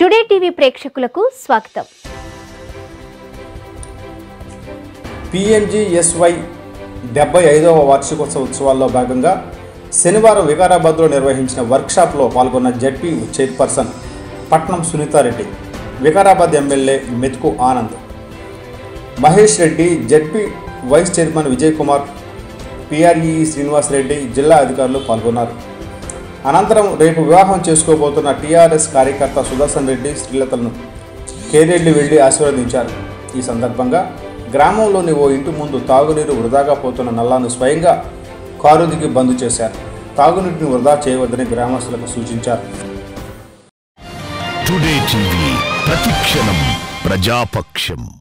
today TV ప్రేక్షకులకు స్వాగతం PMGSY డెబ్బై ఐదవ వార్షికోత్సవ ఉత్సవాల్లో భాగంగా శనివారం వికారాబాద్లో నిర్వహించిన వర్క్షాప్లో పాల్గొన్న జడ్పీ చైర్పర్సన్ పట్నం Sunitha Reddy Vikarabad MLA Methuku Anand Mahesh Reddy ZP vice chairman Vijay Kumar PRE Srinivas Reddy జిల్లా అధికారులు పాల్గొన్నారు అనంతరం రేపు వివాహం చేసుకోబోతున్న టీఆర్ఎస్ కార్యకర్త సుదర్శన్ రెడ్డి శ్రీలతలను కేరెడ్డి వెళ్లి ఆశీర్వదించారు ఈ సందర్భంగా గ్రామంలోని ఓ ఇంటి ముందు తాగునీరు వృధాగా పోతున్న నల్లాను స్వయంగా కారు దిగి బంద్ చేశారు తాగునీటిని వృధా చేయవద్దని గ్రామస్తులకు సూచించారు టుడే టీవీ ప్రతిక్షణం ప్రజాపక్షం